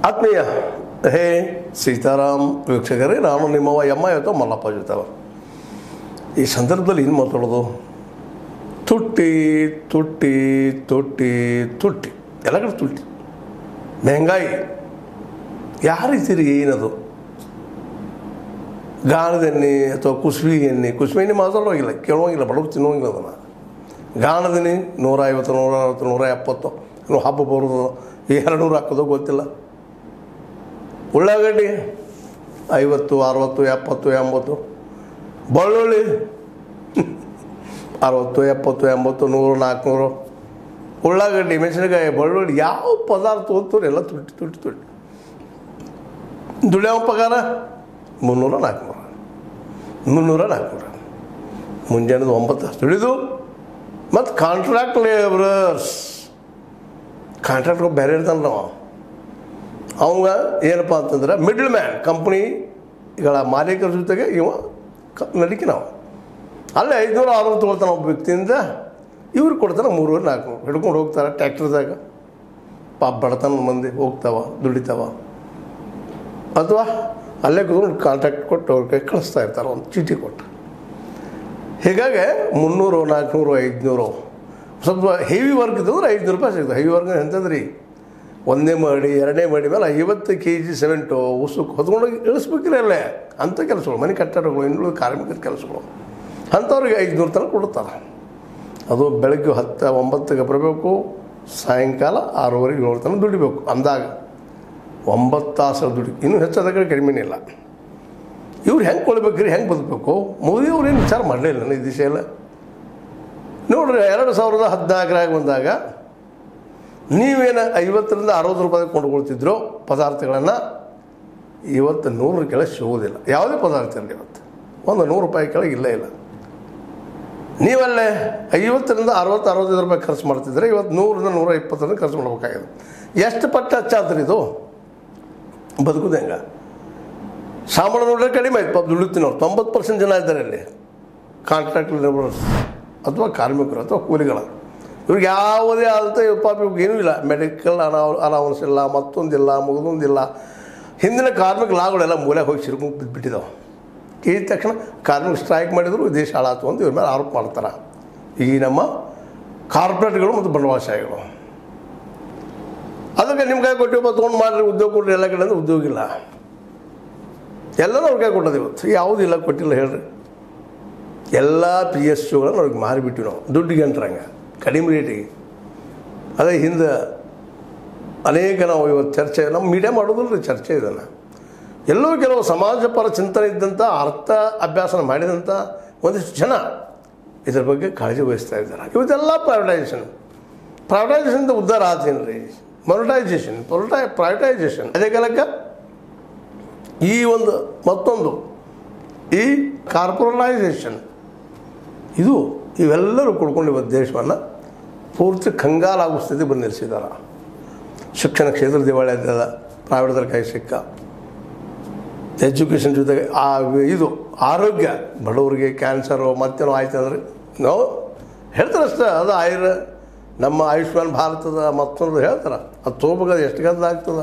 ಆತ್ಮೀಯ ಹೇ ಸೀತಾರಾಮ್ ವೀಕ್ಷಕರೇ ನಾನು ನಿಮ್ಮವ ಎಮ್ಮ ಇವತ್ತು ಮಲ್ಲಪ್ಪ ಜೊತೆವ ಈ ಸಂದರ್ಭದಲ್ಲಿ ಏನು ಮಾತಾಡೋದು ತುಟ್ಟಿ ತುಟ್ಟಿ ತುಟ್ಟಿ ತುಟ್ಟಿ ಎಲ್ಲ ಕಡೆ ತುಟ್ಟಿ ಮೆಹಂಗಾಯಿ ಯಾರಿದ್ದೀರಿ ಏನದು ಗಾಣದ ಎಣ್ಣೆ ಅಥವಾ ಕುಸುಬಿ ಎಣ್ಣೆ ಕುಸುಬಿ ಎಣ್ಣೆ ಮಾತಾಡೋಗಿಲ್ಲ ಕೇಳುವಂಗಿಲ್ಲ ಬಡವ್ರು ತಿನ್ನುವಂಗಿಲ್ಲ ಅದನ್ನು ಗಾಣದ ಎಣ್ಣೆ ನೂರ ಐವತ್ತು ನೂರ ಅರವತ್ತು ನೂರ ಎಪ್ಪತ್ತು ಇನ್ನು ಹಬ್ಬ ಬರೋದು ಎರಡು ನೂರು ಹಾಕೋದು ಗೊತ್ತಿಲ್ಲ ಉಳ್ಳಾಗಡ್ಡಿ ಐವತ್ತು ಅರವತ್ತು ಎಪ್ಪತ್ತು ಎಂಬತ್ತು ಬೆಳ್ಳುಳ್ಳಿ ಅರವತ್ತು ಎಪ್ಪತ್ತು ಎಂಬತ್ತು ನೂರು ನಾಲ್ಕುನೂರು ಉಳ್ಳಾಗಡ್ಡಿ ಮೆಣಸಿನಕಾಯಿ ಬೆಳ್ಳುಳ್ಳಿ ಯಾವ ಪದಾರ್ಥ ಓದ್ತಾರೆ ಎಲ್ಲ ತುಟ್ಟಿ ತುಟ್ಟಿ ತುಟ್ಟಿ ದುಡಿಯೋ ಪಗಾರ ಮುನ್ನೂರ ನಾಲ್ಕುನೂರ ಮುನ್ನೂರ ನಾಲ್ಕುನೂರ ಮುಂಜಾನೆದು ಒಂಬತ್ತು ತಾಸು ದುಡಿದು ಮತ್ತು ಕಾಂಟ್ರಾಕ್ಟ್ ಲೇಬರರ್ಸ್ ಕಾಂಟ್ರಾಕ್ಟ್ ಬೇರೆ ಇರ್ತಾನೆ ನಾವು ಅವಂಗ ಏನಪ್ಪ ಅಂತಂದ್ರೆ ಮಿಡ್ಲ್ ಮ್ಯಾನ್ ಕಂಪ್ನಿಗಳ ಮಾಲೀಕರ ಜೊತೆಗೆ ಇವ ಕ ನಡಿಕೆ ನಾವು ಅಲ್ಲೇ ಐದುನೂರು ಆರುನೂರು ತೊಗೊಳ್ತಾನೆ ಒಬ್ಬ ವ್ಯಕ್ತಿಯಿಂದ ಇವ್ರು ಕೊಡ್ತಾನೆ ಮೂರುವರೆ ನಾಲ್ಕುನೂರು ಹಿಡ್ಕೊಂಡು ಹೋಗ್ತಾರೆ ಟ್ಯಾಕ್ಟರ್ದಾಗ ಪಾಪ ಬಡತನ ಮಂದಿ ಹೋಗ್ತಾವ ದುಡಿತಾವ ಅಥವಾ ಅಲ್ಲೇ ಕೂತ್ಕೊಂಡು ಕಾಂಟ್ಯಾಕ್ಟ್ ಕೊಟ್ಟು ಅವ್ರ ಕೈ ಕಳಿಸ್ತಾ ಇರ್ತಾರೆ ಒಂದು ಚೀಟಿ ಕೊಟ್ಟು ಹೀಗಾಗಿ ಮುನ್ನೂರು ನಾಲ್ಕುನೂರು ಐದುನೂರು ಸ್ವಲ್ಪ ಹೆವಿ ವರ್ಕ್ ಇದ್ದದ್ರೆ ಐದುನೂರು ರೂಪಾಯಿ ಸಿಗ್ತದೆ ಹೆವಿ ವರ್ಕ್ ಎಂತಂದ್ರಿ ಒಂದನೇ ಮಾಡಿ ಎರಡನೇ ಮಾಡಿ ಮೇಲೆ ಐವತ್ತು ಕೆ ಜಿ ಸಿಮೆಂಟು ಉಸುಕು ಹೊತ್ಕೊಂಡೋಗಿ ಇಳಿಸ್ಬೇಕಿಲ್ಲ ಅಲ್ಲೇ ಅಂಥ ಕೆಲಸಗಳು ಮನೆ ಕಟ್ಟಡಗಳು ಇನ್ನುಳಿದ ಕಾರ್ಮಿಕರ ಕೆಲಸಗಳು ಅಂಥವ್ರಿಗೆ ಐದುನೂರು ತನಕ ಕೊಡ್ತಾರೆ ಅದು ಬೆಳಗ್ಗೆ ಹತ್ತು ಒಂಬತ್ತಿಗೆ ಬರಬೇಕು ಸಾಯಂಕಾಲ ಆರೂವರೆಗೆ ಏಳು ತನಕ ದುಡಿಬೇಕು ಅಂದಾಗ ಒಂಬತ್ತು ತಾಸು ದುಡಿ ಇನ್ನೂ ಹೆಚ್ಚಾದ ಕಡೆ ಕಡಿಮೆನೇ ಇಲ್ಲ ಇವ್ರು ಹೆಂಗೆ ಕೊಳ್ಬೇಕ್ರಿ ಹೆಂಗೆ ಬದುಕಬೇಕು ಮೋದಿಯವ್ರು ಏನು ವಿಚಾರ ಮಾಡಲೇ ಇಲ್ಲ ಈ ದಿಶೆ ಎಲ್ಲ ನೋಡ್ರಿ ಎರಡು ಸಾವಿರದ ಹದಿನಾಲ್ಕರಾಗ ಬಂದಾಗ ನೀವೇನು ಐವತ್ತರಿಂದ ಅರವತ್ತು ರೂಪಾಯಿ ಕೊಂಡುಕೊಳ್ತಿದ್ರೋ ಪದಾರ್ಥಗಳನ್ನು ಇವತ್ತು ನೂರರ ಕೆಳಗೆ ಸಿಗೋದಿಲ್ಲ ಯಾವುದೇ ಪದಾರ್ಥ ಇರಲಿ ಇವತ್ತು ಒಂದು ನೂರು ರೂಪಾಯಿ ಕೆಳಗೆ ಇಲ್ಲ ಇಲ್ಲ ನೀವಲ್ಲೇ ಐವತ್ತರಿಂದ ಅರವತ್ತು ಅರವತ್ತೈದು ರೂಪಾಯಿ ಖರ್ಚು ಮಾಡ್ತಿದ್ರೆ ಇವತ್ತು ನೂರರಿಂದ ನೂರ ಇಪ್ಪತ್ತರಿಂದ ಖರ್ಚು ಮಾಡ್ಬೇಕಾಗಿದೆ ಎಷ್ಟು ಪಟ್ಟು ಹಚ್ಚಾತ್ರಿ ಇದು ಬದುಕುದು ಹೆಂಗೆ ಸಾಮಾನು ನೋಡಿದ್ರೆ ಕಡಿಮೆ ಆಯ್ತು ಪಾಪ ದುಡಿತೀವಿ ನಾವು ತೊಂಬತ್ತು ಪರ್ಸೆಂಟ್ ಜನ ಇದ್ದಾರೆ ಅಲ್ಲಿ ಕಾಂಟ್ರಾಕ್ಟ್ ಲೇಬರ್ಸ್ ಅಥವಾ ಕಾರ್ಮಿಕರು ಅಥವಾ ಕೂಲಿಗಳ ಇವ್ರಿಗೆ ಯಾವುದೇ ಆದಂಥ ಪಾಪ ಇವ್ರಿಗೆ ಏನೂ ಇಲ್ಲ ಮೆಡಿಕಲ್ ಅನಾವ ಅಲವನ್ಸ್ ಇಲ್ಲ ಮತ್ತೊಂದಿಲ್ಲ ಮುಗಿದೊಂದಿಲ್ಲ ಹಿಂದಿನ ಕಾರ್ಮಿಕ ಲಾಗಳೆಲ್ಲ ಮೂಲೆ ಹೋಗಿ ಸಿರ್ಕೊಂಡು ಬಿದ್ದುಬಿಟ್ಟಿದ್ದಾವೆ ಈ ತಕ್ಷಣ ಕಾರ್ಮಿಕ ಸ್ಟ್ರೈಕ್ ಮಾಡಿದ್ರು ದೇಶ ಹಾಳಾತು ಅಂತ ಇವ್ರ ಮೇಲೆ ಆರೋಪ ಮಾಡ್ತಾರೆ ಈ ನಮ್ಮ ಕಾರ್ಪೊರೇಟ್ಗಳು ಮತ್ತು ಬಂಡವಾಳಶಾಹಿಗಳು ಅದಕ್ಕೆ ನಿಮ್ಮ ಕೈ ಕೊಟ್ಟು ತೊಗೊಂಡು ಮಾಡಿರಿ ಉದ್ಯೋಗ ಕೊಡ್ರಿ ಎಲ್ಲ ಕಡೆ ಅಂದ್ರೆ ಉದ್ಯೋಗ ಇಲ್ಲ ಎಲ್ಲನೂ ಅವ್ರ ಕೈ ಕೊಟ್ಟದ್ದು ಇವತ್ತು ಯಾವುದಿಲ್ಲ ಕೊಟ್ಟಿಲ್ಲ ಹೇಳ್ರಿ ಎಲ್ಲ ಪಿ ಎಸ್ ಯುಗಳನ್ನು ಅವ್ರಿಗೆ ಮಾರಿಬಿಟ್ಟಿವಿ ನಾವು ದುಡ್ಡಿಗೆ ಅಂಟ್ರಂಗೆ ಕಡಿಮೆ ರೇಟಿಗೆ ಅದೇ ಹಿಂದೆ ಅನೇಕ ನಾವು ಇವತ್ತು ಚರ್ಚೆ ನಮ್ಮ ಮೀಡಿಯಾ ಮಾಡೋದಿಲ್ಲ ಚರ್ಚೆ ಇದನ್ನು ಎಲ್ಲೋ ಕೆಲವು ಸಮಾಜ ಪರ ಚಿಂತನೆ ಇದ್ದಂಥ ಅರ್ಥ ಅಭ್ಯಾಸನ ಮಾಡಿದಂಥ ಒಂದಿಷ್ಟು ಜನ ಇದ್ರ ಬಗ್ಗೆ ಕಾಳಜಿ ವಹಿಸ್ತಾ ಇದ್ದಾರೆ ಇವತ್ತೆಲ್ಲ ಪ್ರೈವೇಟೈಸೇಷನ್ ಪ್ರೈವೇಟೈಸೇಷನ್ದ ಉದ್ಧಾರ ಆತೇನು ರೀ ಮೊನಿಟೈಸೇಷನ್ ಪ್ರೊಟೈ ಪ್ರೈವೇಟೈಸೇಷನ್ ಅದೇ ಕಾಲಕ್ಕೆ ಈ ಒಂದು ಮತ್ತೊಂದು ಈ ಕಾರ್ಪೊರಲೈಸೇಷನ್ ಇದು ಇವೆಲ್ಲರೂ ಕೊಡ್ಕೊಂಡು ಇವತ್ತು ದೇಶವನ್ನು ಪೂರ್ತಿ ಕಂಗಾಲಾಗೋ ಸ್ಥಿತಿ ಬಂದು ನಿಲ್ಲಿಸಿದ್ದಾರೆ ಶಿಕ್ಷಣ ಕ್ಷೇತ್ರ ದಿವಾಳಿ ಆಗ್ತದ ಪ್ರೈವೇಟ್ದಲ್ಲಿ ಕೈ ಸಿಕ್ಕ ಎಜುಕೇಷನ್ ಜೊತೆಗೆ ಆ ಇದು ಆರೋಗ್ಯ ಬಡವರಿಗೆ ಕ್ಯಾನ್ಸರು ಮತ್ತೇನೋ ಆಯ್ತು ಅಂದರೆ ನಾವು ಹೇಳ್ತಾರೆ ಅಷ್ಟೇ ಅದು ಆಯುರ್ ನಮ್ಮ ಆಯುಷ್ಮಾನ್ ಭಾರತದ ಮತ್ತೊಂದು ಹೇಳ್ತಾರೆ ಅದು ತೊಗೋಬೇಕಾದ್ರೆ ಎಷ್ಟು ಗಂಟೆ ಆಗ್ತದೆ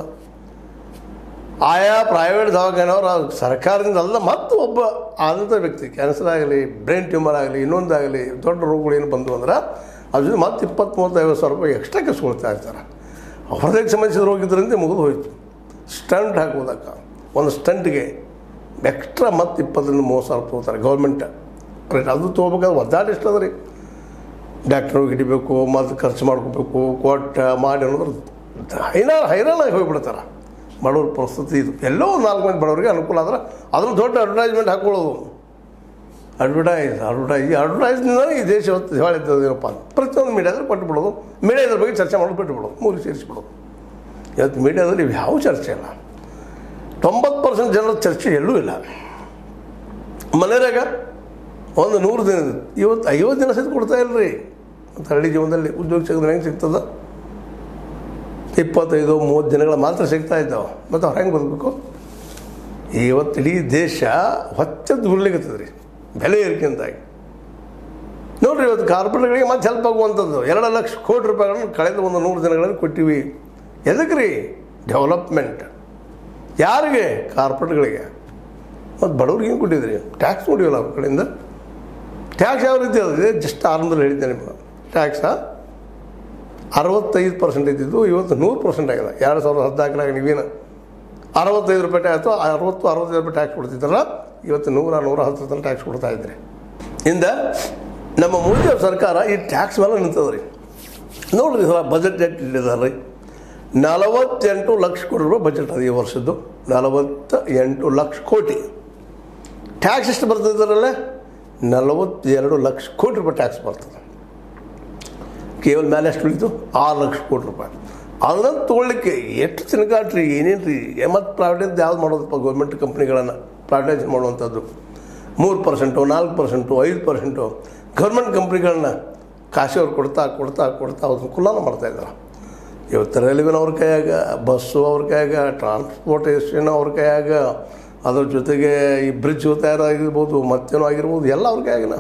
ಆಯಾ ಪ್ರೈವೇಟ್ ದವಾಖಾನೆಯವರು ಸರ್ಕಾರದಿಂದ ಅಲ್ಲ ಮತ್ತು ಒಬ್ಬ ಆದಂಥ ವ್ಯಕ್ತಿ ಕ್ಯಾನ್ಸರ್ ಆಗಲಿ ಬ್ರೈನ್ ಟ್ಯೂಮರ್ ಆಗಲಿ ಇನ್ನೊಂದಾಗಲಿ ದೊಡ್ಡ ರೋಗಗಳು ಏನು ಬಂದು ಅಂದ್ರೆ ಅದ್ರ ಜೊತೆ ಮತ್ತೆ ಇಪ್ಪತ್ತು ಮೂವತ್ತು ಐವತ್ತು ಸಾವಿರ ರೂಪಾಯಿ ಎಕ್ಸ್ಟ್ರಾ ಕೆಸ್ಕೊಳ್ತಾ ಇರ್ತಾರೆ ಹೃದಯಕ್ಕೆ ಸಂಬಂಧಿಸಿದ ರೋಗ ಇದ್ರಿಂದ ಮುಗಿದು ಹೋಯ್ತು ಸ್ಟಂಟ್ ಹಾಕೋದಕ್ಕೆ ಒಂದು ಸ್ಟಂಟ್ಗೆ ಎಕ್ಸ್ಟ್ರಾ ಮತ್ತೆ ಇಪ್ಪತ್ತರಿಂದ ಮೂವತ್ತು ಸಾವಿರ ತೊಗೋತಾರೆ ಗೌರ್ಮೆಂಟ್ ರೇಟ್ ಅದು ತೊಗೋಬೇಕಾದ್ರೆ ಒದ್ದಾಟ ಎಷ್ಟು ಅದ ರೀ ಡಾಕ್ಟ್ರಿಗೆ ಹಿಡಿಬೇಕು ಮತ್ತು ಖರ್ಚು ಮಾಡ್ಕೋಬೇಕು ಕೊಟ್ಟ ಮಾಡಿ ಅನ್ನೋದ್ರ ಹೈರಾಣ ಹೈರಾಣಾಗಿ ಹೋಗಿಬಿಡ್ತಾರೆ ಬಡವ್ರ ಪರಿಸ್ಥಿತಿ ಇದು ಎಲ್ಲೋ ಒಂದು ನಾಲ್ಕು ಮಂದಿ ಬಡವರಿಗೆ ಅನುಕೂಲ ಆದ್ರೆ ಅದನ್ನು ದೊಡ್ಡ ಅಡ್ವರ್ಟೈಸ್ಮೆಂಟ್ ಹಾಕೊಳ್ಳೋದು ಅಡ್ವರ್ಟೈಸ್ ಅಡ್ವರ್ಟೈಸ್ ಈ ಅಡ್ವರ್ಟೈಸ್ನಿಂದ ಈ ದೇಶ ಹೊತ್ತು ದಿವಾಳಿ ಇದ್ದದೇನಪ್ಪ ಅಂತ ಪ್ರತಿಯೊಂದು ಮೀಡಿಯಾದಲ್ಲಿ ಕೊಟ್ಟು ಬಿಡೋದು ಮೀಡಿಯಾ ಇದ್ರ ಬಗ್ಗೆ ಚರ್ಚೆ ಮಾಡೋದು ಬಿಟ್ಟು ಬಿಡೋದು ಮೂರು ಸೇರಿಸ್ಬಿಡೋದು ಇವತ್ತು ಮೀಡಿಯಾದಲ್ಲಿ ಇವು ಯಾವ ಚರ್ಚೆ ಇಲ್ಲ ತೊಂಬತ್ತು ಪರ್ಸೆಂಟ್ ಜನರ ಚರ್ಚೆ ಎಲ್ಲೂ ಇಲ್ಲ ಮನೆಯಾಗ ಒಂದು ನೂರು ದಿನ ಇವತ್ತು ಐವತ್ತು ದಿನ ಸಹಿತ ಕೊಡ್ತಾ ಇಲ್ರಿ ಮತ್ತು ಹಳ್ಳಿ ಜೀವನದಲ್ಲಿ ಉದ್ಯೋಗ ಸಿಗೋದು ಹೆಂಗೆ ಸಿಗ್ತದ ಇಪ್ಪತ್ತೈದು ಮೂವತ್ತು ದಿನಗಳ ಮಾತ್ರ ಸಿಗ್ತಾ ಇದ್ದಾವೆ ಮತ್ತು ಅವ್ರು ಹೆಂಗೆ ಬದುಕಬೇಕು ಇವತ್ತು ಇಡೀ ದೇಶ ಹೊಚ್ಚದ್ದು ಉರ್ಲಿಕ್ಕತ್ತದ ರೀ ಬೆಲೆ ಏರಿಕೆಂತಾಗಿ ನೋಡ್ರಿ ಇವತ್ತು ಕಾರ್ಪೊರೇಟ್ಗಳಿಗೆ ಮತ್ತೆ ಹೆಲ್ಪ್ ಆಗುವಂಥದ್ದು ಎರಡು ಲಕ್ಷ ಕೋಟಿ ರೂಪಾಯಿಗಳನ್ನು ಕಳೆದ ಒಂದು ನೂರು ದಿನಗಳಲ್ಲಿ ಕೊಟ್ಟಿವಿ ಎದಕ್ಕೆ ರೀ ಡೆವಲಪ್ಮೆಂಟ್ ಯಾರಿಗೆ ಕಾರ್ಪೊರೇಟ್ಗಳಿಗೆ ಮತ್ತು ಬಡವ್ರಿಗೆ ಏನು ಕೊಟ್ಟಿದ್ರಿ ಟ್ಯಾಕ್ಸ್ ಕೊಟ್ಟಿವಲ್ಲ ಅವ್ರ ಕಡೆಯಿಂದ ಟ್ಯಾಕ್ಸ್ ಯಾವ ರೀತಿ ಅದಿದೆ ಜಸ್ಟ್ ಆರಂಭದಲ್ಲಿ ಹೇಳಿದ್ದೆ ನಿಮಗೆ ಟ್ಯಾಕ್ಸ ಅರವತ್ತೈದು ಪರ್ಸೆಂಟ್ ಇದ್ದಿದ್ದು ಇವತ್ತು ನೂರು ಪರ್ಸೆಂಟ್ ಆಗಿದೆ ಎರಡು ಸಾವಿರದ ಹದಿನಾಲ್ಕರಾಗ ನೀವೇನು ಅರವತ್ತೈದು ರೂಪಾಯಿ ಆಯಿತು ಅರವತ್ತು ಅರವತ್ತೈದು ರೂಪಾಯಿ ಟ್ಯಾಕ್ಸ್ ಕೊಡ್ತಿದ್ರಲ್ಲ ಇವತ್ತು ನೂರ ನೂರ ಹತ್ತು ತನಕ ಟ್ಯಾಕ್ಸ್ ಕೊಡ್ತಾ ಇದ್ರಿ ಇಂದ ನಮ್ಮ ಮೋದಿ ಅವ್ರ ಸರ್ಕಾರ ಈ ಟ್ಯಾಕ್ಸ್ ಮೇಲೆ ನಿಂತದ ರೀ ನೋಡ್ರಿ ಸರ್ ಬಜೆಟ್ ಎಷ್ಟು ಇಟ್ಟಿದ್ದಾರೆ ರೀ ನಲವತ್ತೆಂಟು ಲಕ್ಷ ಕೋಟಿ ರೂಪಾಯಿ ಬಜೆಟ್ ಅದು ಈ ವರ್ಷದ್ದು ನಲವತ್ತ ಎಂಟು ಲಕ್ಷ ಕೋಟಿ ಟ್ಯಾಕ್ಸ್ ಎಷ್ಟು ಬರ್ತದಲ್ಲ ನಲವತ್ತೆರಡು ಲಕ್ಷ ಕೋಟಿ ರೂಪಾಯಿ ಟ್ಯಾಕ್ಸ್ ಬರ್ತದೆ ಕೇವಲ ಮೇಲೆ ಎಷ್ಟು ಉಳಿತು ಆರು ಲಕ್ಷ ಕೋಟಿ ರೂಪಾಯಿ ಅದನ್ನ ತೊಗೊಳ್ಳಿಕ್ಕೆ ಎಷ್ಟು ತಿನ್ಕಾಟ್ರಿ ಏನೇನು ರೀ ಮತ್ತು ಪ್ರೈವೇಟೈಸ್ ಯಾವ್ದು ಮಾಡೋದಪ್ಪ ಗೌರ್ಮೆಂಟ್ ಕಂಪ್ನಿಗಳನ್ನು ಪ್ರೈವೇಟೈಸ್ ಮಾಡುವಂಥದ್ದು ಮೂರು ಪರ್ಸೆಂಟು ನಾಲ್ಕು ಪರ್ಸೆಂಟು ಐದು ಪರ್ಸೆಂಟು ಗೌರ್ಮೆಂಟ್ ಕಂಪ್ನಿಗಳನ್ನ ಕಾಶಿಯವ್ರು ಕೊಡ್ತಾ ಕೊಡ್ತಾ ಕೊಡ್ತಾ ಅವ್ರನ್ನ ಕುಲಾನ ಮಾಡ್ತಾಯಿದ್ದಾರೆ ಇವತ್ತು ರೈಲ್ವೆನ ಅವ್ರ ಕೈಯಾಗ ಬಸ್ಸು ಅವ್ರ ಕೈಯಾಗ ಟ್ರಾನ್ಸ್ಪೋರ್ಟೇಷನ್ ಅವ್ರ ಕೈಯಾಗ ಅದ್ರ ಜೊತೆಗೆ ಈ ಬ್ರಿಡ್ಜ್ ತಯಾರಾಗಿರ್ಬೋದು ಮತ್ತೇನೋ ಆಗಿರ್ಬೋದು ಎಲ್ಲ ಅವ್ರ ಕೈಯಾಗನ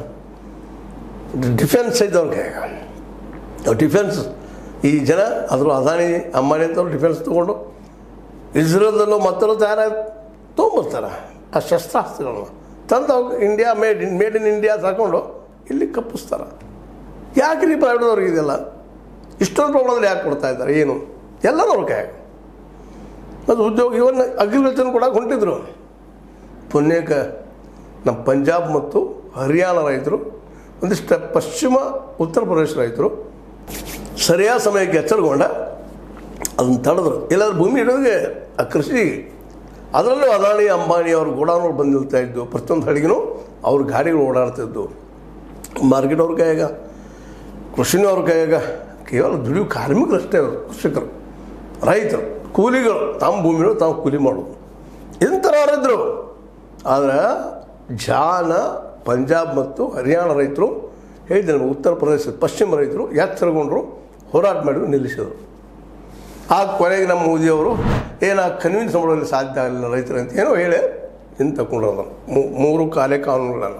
ಡಿಫೆನ್ಸ್ ಐತೆ ಅವ್ರ ಕೈಯಾಗ ಡಿಫೆನ್ಸ್ ಈ ಜನ ಅದ್ರ ಅದಾನಿ ಅಂಬಾನಿ ಅಂತವ್ರು ಡಿಫೆನ್ಸ್ ತೊಗೊಂಡು ಇಸ್ರೇಲ್ದಲ್ಲೂ ಮತ್ತೆಲ್ಲೋ ತಯಾರಾಗಿ ತೊಗೊಂಬರ್ತಾರೆ ಆ ಶಸ್ತ್ರಾಸ್ತ್ರಗಳನ್ನ ತಂದು ಅವ್ರು India made in made in India ತಗೊಂಡು ಇಲ್ಲಿ ಕಪ್ಪಿಸ್ತಾರೆ ಯಾಕೆ ರೀ ಪ್ರೈವೇಟ್ದವ್ರಿಗೆ ಇದೆಲ್ಲ ಇಷ್ಟೊಂದು ಪ್ರಮಾಣದಲ್ಲಿ ಯಾಕೆ ಕೊಡ್ತಾ ಇದ್ದಾರೆ ಏನು ಎಲ್ಲರೂ ಅವ್ರ ಕೈ ಮತ್ತು ಉದ್ಯೋಗ ಇವನ್ ಅಗ್ರಿಕಲ್ಚರ್ ಕೂಡ ಹೊಂಟಿದ್ರು ಪುಣ್ಯಕ್ಕೆ ನಮ್ಮ ಪಂಜಾಬ್ ಮತ್ತು ಹರಿಯಾಣ ರೈತರು ಒಂದಿಷ್ಟು ಪಶ್ಚಿಮ ಉತ್ತರ ಪ್ರದೇಶ ರೈತರು ಸರಿಯಾದ ಸಮಯಕ್ಕೆ ಎಚ್ಚರಗೊಂಡ ಅದನ್ನು ತಡೆದ್ರು ಇಲ್ಲಾಂದ್ರೆ ಭೂಮಿ ಇಡೋರಿಗೆ ಆ ಕೃಷಿ ಅದರಲ್ಲೂ ಅದಾನಿ ಅಂಬಾನಿ ಅವ್ರ ಗೋಡಾನವ್ರು ಬಂದು ನಿಲ್ತಾ ಇದ್ದು ಪ್ರತಿಯೊಂದು ಹಳಿಗೂ ಅವ್ರ ಗಾಡಿಗಳು ಓಡಾಡ್ತಿದ್ದು ಮಾರ್ಕೆಟ್ ಅವ್ರ ಕೈಯಾಗ ಕೃಷಿನೂ ಅವ್ರ ಕೈಯಾಗ ಕೇವಲ ದುಡಿಯೋ ಕಾರ್ಮಿಕರಷ್ಟೇ ಅವರು ಕೃಷಿಕರು ರೈತರು ಕೂಲಿಗಳು ತಮ್ಮ ಭೂಮಿಗಳು ತಾವು ಕೂಲಿ ಮಾಡೋದು ಇಂಥವ್ರಿದ್ರು ಆದರೆ ಜಾನ ಪಂಜಾಬ್ ಮತ್ತು ಹರಿಯಾಣ ರೈತರು ಹೇಳಿದೆ ನಮಗೆ ಉತ್ತರ ಪ್ರದೇಶ ಪಶ್ಚಿಮ ರೈತರು ಎಚ್ಚರಗೊಂಡರು ಹೋರಾಟ ಮಾಡಿದ್ರು ನಿಲ್ಲಿಸಿದರು ಆ ಕೊನೆಗೆ ನಮ್ಮ ಮೋದಿಯವರು ಏನು ಕನ್ವಿನ್ಸ್ ಮಾಡೋಲ್ಲಿ ಸಾಧ್ಯ ಆಗಲಿಲ್ಲ ರೈತರು ಅಂತ ಏನೋ ಹೇಳಿ ಇನ್ನು ತಗೊಂಡ್ರು ಅದನ್ನು ಮೂರು ಕಾಲೇ ಕಾನೂನುಗಳನ್ನು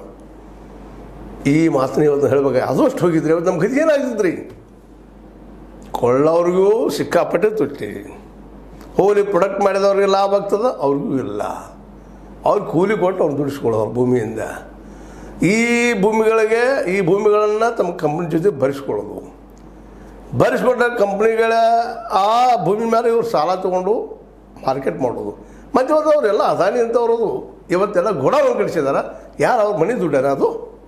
ಈ ಮಾತನ್ನ ಇವತ್ತು ಹೇಳ್ಬೇಕು ಅದು ಅಷ್ಟು ಹೋಗಿದ್ರಿ ಇವತ್ತು ನಮ್ಮ ಗತಿ ಏನಾಗ್ತಿದ್ರಿ ಕೊಳ್ಳೋರಿಗೂ ಸಿಕ್ಕಾಪಟ್ಟೆ ತುಟ್ಟಿ ಹೋಲಿ ಪ್ರೊಡಕ್ಟ್ ಮಾಡಿದವ್ರಿಗೆ ಲಾಭ ಆಗ್ತದ ಅವ್ರಿಗೂ ಇಲ್ಲ ಅವ್ರು ಕೂಲಿ ಕೊಟ್ಟು ಅವ್ರು ದುಡಿಸ್ಕೊಳ್ಳೋರು ಭೂಮಿಯಿಂದ ಈ ಭೂಮಿಗಳಿಗೆ ಈ ಭೂಮಿಗಳನ್ನು ತಮ್ಮ ಕಂಪ್ನಿ ಜೊತೆ ಭರಿಸ್ಕೊಳ್ಳೋದು ಭರಿಸ್ಕೊಂಡ ಕಂಪ್ನಿಗಳ ಆ ಭೂಮಿ ಮೇಲೆ ಇವ್ರು ಸಾಲ ತೊಗೊಂಡು ಮಾರ್ಕೆಟ್ ಮಾಡೋದು ಮತ್ತು ಇವತ್ತು ಅವರೆಲ್ಲ ಅದಾನಿ ಅಂತವ್ರದು ಇವತ್ತೆಲ್ಲ ಗೋಡಾವನ್ನು ಕಳಿಸಿದಾರ ಯಾರು ಅವ್ರ ಮನೆ ದುಡ್ಡಾರ ಅದು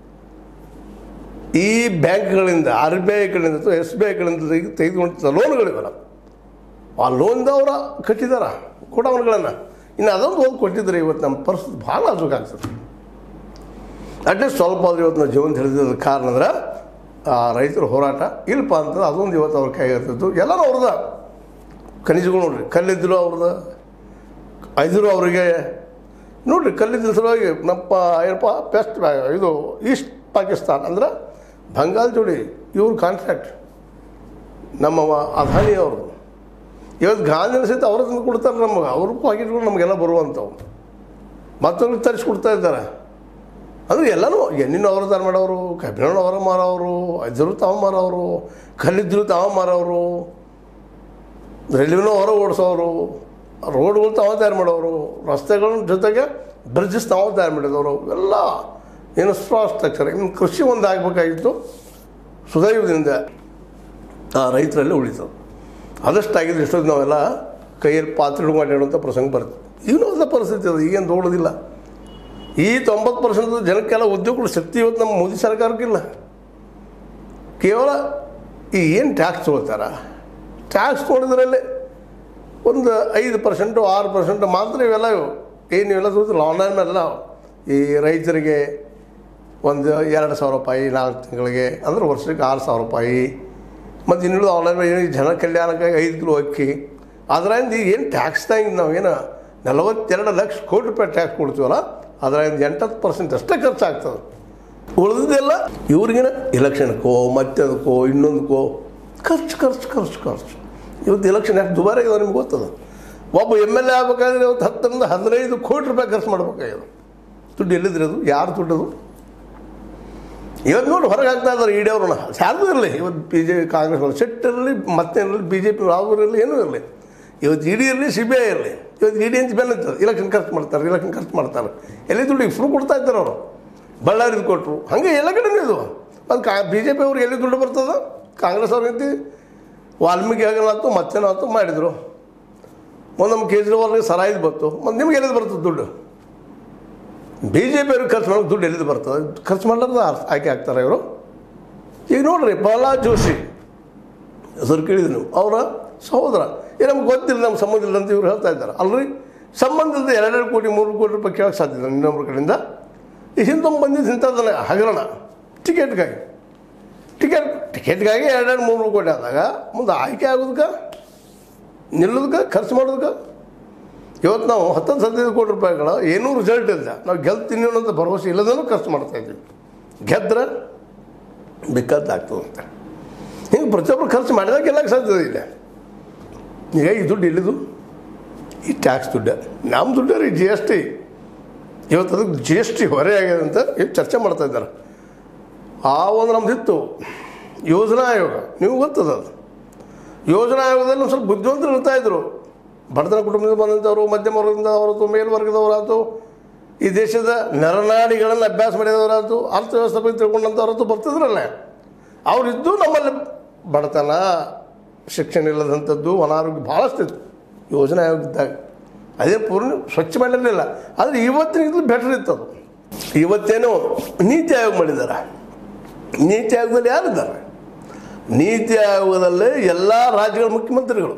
ಈ ಬ್ಯಾಂಕ್ಗಳಿಂದ ಆರ್ ಬಿ ಐಗಳಿಂದ ಅಥವಾ ಎಸ್ ಬಿ ಐಗಳಿಂದ ತೆಗೆ ತೆಗೆದುಕೊಂಡ ಲೋನ್ಗಳಿವಲ್ಲ ಆ ಲೋನ್ದ ಅವರ ಕಟ್ಟಿದಾರ ಗೋಡೌನ್ಗಳನ್ನು ಇನ್ನು ಅದೊಂದು ಓದಿ ಕೊಟ್ಟಿದ್ದಾರೆ ಇವತ್ತು ನಮ್ಮ ಪರಿಸ್ಥಿತಿ ಭಾಳ ನಾಜೂಕಾಗ್ತದೆ ಅಟ್ಲೀಸ್ಟ್ ಸ್ವಲ್ಪ ಆದ್ರೆ ಇವತ್ತು ನಾವು ಜೀವನ ಹಿಡಿದಿದ್ದ ಕಾರಣ ಅಂದ್ರೆ ಆ ರೈತರ ಹೋರಾಟ ಇಲ್ಲಪ್ಪ ಅಂತಂದ್ರೆ ಅದೊಂದು ಇವತ್ತು ಅವ್ರ ಕೈಗಿರ್ತಿತ್ತು ಎಲ್ಲನೂ ಅವ್ರದ ಖನಿಜಗಳು ನೋಡ್ರಿ ಕಲ್ಲಿದ್ದಲು ಅವ್ರದ ಐದರು ಅವರಿಗೆ ನೋಡ್ರಿ ಕಲ್ಲಿದ್ದಲು ಸಲುವಾಗಿ ನಪ್ಪ ಏನಪ್ಪ ಬೆಸ್ಟ್ ಇದು ಈಸ್ಟ್ ಪಾಕಿಸ್ತಾನ್ ಅಂದ್ರೆ ಬಂಗಾಲ್ ಜೋಡಿ ಇವ್ರ ಕಾಂಟ್ರಾಕ್ಟ್ ನಮ್ಮ ಅದಾನಿ ಅವ್ರದ್ದು ಇವತ್ತು ಗಾಂಧಿನ ಸಹಿತ ಅವ್ರ ತಂದು ಕೊಡ್ತಾರೆ ನಮಗೆ ಅವ್ರ ಪಾಕೆಟ್ಗಳು ನಮಗೆಲ್ಲ ಬರುವಂಥವು ಮತ್ತೊಂದು ತರಿಸ್ಕೊಡ್ತಾ ಇದ್ದಾರೆ ಅದು ಎಲ್ಲನೂ ಎಣ್ಣಿನ ಅವರು ತರ ಮಾಡೋರು ಕಬ್ಬಿಣ ಅವರ ಮಾರೋರು ಅಜರು ತಾವು ಮಾರೋರು ಕಲ್ಲಿದ್ರು ತಾವು ಮಾರೋರು ರೈಲ್ವೆನೂ ಅವರ ಓಡಿಸೋರು ರೋಡ್ಗಳು ತಾವು ತಯಾರು ಮಾಡೋರು ರಸ್ತೆಗಳ ಜೊತೆಗೆ ಬ್ರಿಡ್ಜಸ್ ತಾವು ತಯಾರು ಮಾಡಿದವರು ಎಲ್ಲ ಇನ್ಫ್ರಾಸ್ಟ್ರಕ್ಚರ್ ಇನ್ನು ಕೃಷಿ ಒಂದು ಆಗಬೇಕಾಗಿತ್ತು ಸುದೈವದಿಂದ ಆ ರೈತರಲ್ಲಿ ಉಳಿತದೆ ಅದಷ್ಟಾಗಿದ್ದು ಎಷ್ಟೊಂದು ನಾವೆಲ್ಲ ಕೈಯಲ್ಲಿ ಪಾತ್ರೆ ಹಿಡ್ಕೊಂಡು ಅಡ್ಡಾಡುವಂಥ ಪ್ರಸಂಗ ಬರುತ್ತೆ ಈಗಲೂ ಅಂಥ ಪರಿಸ್ಥಿತಿ ಅದು ಈಗೇನು ದೊಡ್ಡದಿಲ್ಲ ಈ ತೊಂಬತ್ತು ಪರ್ಸೆಂಟ್ ಜನಕ್ಕೆಲ್ಲ ಉದ್ಯೋಗಗಳು ಶಕ್ತಿ ಇವತ್ತು ನಮ್ಮ ಮೋದಿ ಸರ್ಕಾರಕ್ಕಿಲ್ಲ ಕೇವಲ ಈ ಏನು ಟ್ಯಾಕ್ಸ್ ತೊಗೊಳ್ತಾರ ಟ್ಯಾಕ್ಸ್ ತೊಗೊಳೋದ್ರಲ್ಲಿ ಒಂದು ಐದು ಪರ್ಸೆಂಟು ಆರು ಪರ್ಸೆಂಟು ಮಾತ್ರ ಇವೆಲ್ಲ ಇವು ಏನು ಇವೆಲ್ಲ ತೋರಿಸಿಲ್ಲ ಆನ್ಲೈನ್ ಮೇಲೆಲ್ಲ ಈ ರೈತರಿಗೆ ಒಂದು ಎರಡು ಸಾವಿರ ರೂಪಾಯಿ ನಾಲ್ಕು ತಿಂಗಳಿಗೆ ಅಂದ್ರೆ ವರ್ಷಕ್ಕೆ ಆರು ಸಾವಿರ ರೂಪಾಯಿ ಮತ್ತು ಇನ್ನುಳಿದ ಆನ್ಲೈನ್ ಮೇಲೆ ಏನು ಜನ ಕಲ್ಯಾಣಕ್ಕಾಗಿ ಐದು ಕಿಲೋ ಅಕ್ಕಿ ಅದರಿಂದ ಈಗ ಏನು ಟ್ಯಾಕ್ಸ್ದಾಗ ನಾವು ಏನು ನಲವತ್ತೆರಡು ಲಕ್ಷ ಕೋಟಿ ರೂಪಾಯಿ ಟ್ಯಾಕ್ಸ್ ಕೊಡ್ತೀವಲ್ಲ ಅದರಿಂದ ಎಂಟತ್ತು ಪರ್ಸೆಂಟ್ ಅಷ್ಟೇ ಖರ್ಚಾಗ್ತದೆ ಉಳಿದಿದ್ದೆಲ್ಲ ಇವ್ರಿಗಿನ ಇಲೆಕ್ಷನ್ಕೋ ಮತ್ತದಕ್ಕೋ ಇನ್ನೊಂದಕ್ಕೋ ಖರ್ಚು ಖರ್ಚು ಖರ್ಚು ಖರ್ಚು ಇವತ್ತು ಇಲೆಕ್ಷನ್ ಯಾಕೆ ದುಬಾರಿ ಆಗಿದೆ ನಿಮ್ಗೆ ಗೊತ್ತದ ಒಬ್ಬ ಎಮ್ ಎಲ್ ಎ ಆಗ್ಬೇಕಾದ್ರೆ ಇವತ್ತು ಹತ್ತರಿಂದ ಹದಿನೈದು ಕೋಟಿ ರೂಪಾಯಿ ಖರ್ಚು ಮಾಡ್ಬೇಕಾಗಿದೆ ದುಡ್ಡು ಎಲ್ಲಿದ್ರಿ ಅದು ಯಾರು ದುಡ್ಡದು ಇವತ್ತು ನೋಡಿ ಹೊರಗೆ ಹಾಕ್ತಾ ಇದ್ದಾರೆ ಇಡಿ ಅವ್ರನ್ನ ಯಾರ್ದು ಇರಲಿ ಇವತ್ತು ಬಿ ಜೆ ಕಾಂಗ್ರೆಸ್ ಅವರು ಸೆಟ್ ಇರಲಿ ಮತ್ತೇನಿರಲಿ ಬಿ ಜೆ ಪಿ ಅವ್ರು ಇರಲಿ ಏನೂ ಇರಲಿ ಇವತ್ತು ಇಡಿ ಇರಲಿ ಸಿ ಬಿ ಐ ಇರಲಿ ಇವತ್ತು ಇಡಿ ಅಂತ ಬೆನ್ನ ಇಲೆಕ್ಷನ್ ಖರ್ಚು ಮಾಡ್ತಾರೆ ಇಲೆಕ್ಷನ್ ಖರ್ಚು ಮಾಡ್ತಾರೆ ಎಲ್ಲಿ ದುಡ್ಡು ಫ್ರೂ ಕೊಡ್ತಾ ಇದ್ದಾರೆ ಅವರು ಬಳ್ಳಾರಿದು ಕೊಟ್ಟರು ಹಾಗೆ ಎಲ್ಲ ಕಡೆನೂ ಇದು ಅದು ಕಾ ಬಿ ಜೆ ಪಿ ಅವ್ರಿಗೆ ಎಲ್ಲಿ ದುಡ್ಡು ಬರ್ತದ ಕಾಂಗ್ರೆಸ್ ಅವ್ರಿಗೆ ವಾಲ್ಮೀಕಿ ಆಗಲಾತು ಮತ್ತೇನಾಯ್ತು ಮಾಡಿದರು ಒಂದು ನಮ್ಮ ಕೇಜ್ರಿವಾಲ್ಗೆ ಸರಾಯಿದು ಬಂತು ಮತ್ತು ನಿಮ್ಗೆ ಎಲ್ಲಿದು ಬರ್ತದೆ ದುಡ್ಡು ಬಿ ಜೆ ಪಿ ಅವ್ರಿಗೆ ಖರ್ಚು ಮಾಡೋಕೆ ದುಡ್ಡು ಎಲ್ಲಿದು ಬರ್ತದೆ ಖರ್ಚು ಮಾಡಲಾರ್ದ ಆಯ್ಕೆ ಆಗ್ತಾರೆ ಇವರು ಈಗ ನೋಡ್ರಿ ಪ್ರಹ್ಲಾದ್ ಜೋಶಿ ಹೆಸರು ಕೇಳಿದ್ರು ನೀವು ಅವರ ಸಹೋದರ ಏ ನಮ್ಗೆ ಗೊತ್ತಿಲ್ಲ ನಮ್ಗೆ ಸಂಬಂಧ ಇಲ್ಲ ಅಂತ ಇವ್ರು ಹೇಳ್ತಾ ಇದ್ದಾರೆ ಅಲ್ರಿ ಸಂಬಂಧ ಇಲ್ಲದೆ ಎರಡೆರಡು ಕೋಟಿ ಮೂರು ಕೋಟಿ ರೂಪಾಯಿ ಕೇಳಕ್ಕೆ ಸಾಧ್ಯ ಇಲ್ಲ ಇನ್ನೊಬ್ಬರ ಕಡೆಯಿಂದ ಈ ಹಿಂದೊಮ್ಮೆ ಬಂದಿದ್ದು ಇಂಥದ್ದಲ್ಲ ಹಗರಣ ಟಿಕೆಟ್ಗಾಗಿ ಟಿಕೆಟ್ ಟಿಕೆಟ್ಗಾಗಿ ಎರಡೆರಡು ಮೂರು ಮೂರು ಕೋಟಿ ಆದಾಗ ಮುಂದೆ ಆಯ್ಕೆ ಆಗೋದಕ್ಕೆ ನಿಲ್ಲೋದಕ್ಕೆ ಖರ್ಚು ಮಾಡೋದಕ್ಕೆ ಇವತ್ತು ನಾವು ಹತ್ತತ್ತು ಹದಿನೈದು ಕೋಟಿ ರೂಪಾಯಿಗಳ ಏನೂ ರಿಸಲ್ಟ್ ಇಲ್ಲ ನಾವು ಗೆಲ್ತೀನಿ ಅನ್ನೋದು ಭರವಸೆ ಇಲ್ಲದನ್ನು ಖರ್ಚು ಮಾಡ್ತಾ ಇದ್ದೀವಿ ಗೆದ್ರೆ ಬೇಕಾದ್ದಾಗ್ತದಂತೆ ಹಿಂಗೆ ಪ್ರತಿಯೊಬ್ಬರು ಖರ್ಚು ಮಾಡಿದಾಗ ಗೆಲ್ಲಕ್ಕೆ ಸಾಧ್ಯತೆ ಇಲ್ಲ ಈಗ ಈ ದುಡ್ಡು ಎಲ್ಲಿದು ಈ ಟ್ಯಾಕ್ಸ್ ದುಡ್ಡು ನಮ್ಮ ದುಡ್ಡು ರೀ ಜಿ ಎಸ್ ಟಿ ಇವತ್ತು ಅದಕ್ಕೆ ಜಿ ಎಸ್ ಟಿ ಹೊರೆ ಆಗಿದೆ ಅಂತ ಈಗ ಚರ್ಚೆ ಮಾಡ್ತಾ ಇದ್ದಾರೆ ಆ ಒಂದು ನಮ್ದು ಇತ್ತು ಯೋಜನಾ ಆಯೋಗ ನೀವು ಗೊತ್ತದ ಅದು ಯೋಜನಾ ಆಯೋಗದಲ್ಲಿ ಒಂದು ಸ್ವಲ್ಪ ಬುದ್ಧಿವಂತರು ಇರ್ತಾ ಇದ್ರು ಬಡತನ ಕುಟುಂಬದಿಂದ ಬಂದಂಥವ್ರು ಮಧ್ಯಮ ವರ್ಗದಿಂದ ಅವರದ್ದು ಮೇಲ್ವರ್ಗದವರಾಯ್ತು ಈ ದೇಶದ ನರನಾಡಿಗಳನ್ನು ಅಭ್ಯಾಸ ಮಾಡಿದವರಾಯ್ತು ಅರ್ಥವ್ಯವಸ್ಥೆ ಬಗ್ಗೆ ತಿಳ್ಕೊಂಡಂಥವ್ರದ್ದು ಬರ್ತಿದ್ರಲ್ಲ ಅವರಿದ್ದು ನಮ್ಮಲ್ಲಿ ಬಡತನ ಶಿಕ್ಷಣ ಇಲ್ಲದಂಥದ್ದು ಅನಾರೋಗ್ಯ ಭಾಳಷ್ಟು ಇತ್ತು ಯೋಜನಾ ಆಯೋಗದಾಗ ಅದೇ ಪೂರ್ಣ ಸ್ವಚ್ಛ ಮಾಡಿರಲಿಲ್ಲ ಆದರೆ ಇವತ್ತಿನ ಬೆಟರ್ ಇತ್ತು ಅದು ಇವತ್ತೇನೋ ನೀತಿ ಆಯೋಗ ಮಾಡಿದ್ದಾರೆ ನೀತಿ ಆಯೋಗದಲ್ಲಿ ಯಾರಿದ್ದಾರೆ ನೀತಿ ಆಯೋಗದಲ್ಲಿ ಎಲ್ಲ ರಾಜ್ಯಗಳ ಮುಖ್ಯಮಂತ್ರಿಗಳು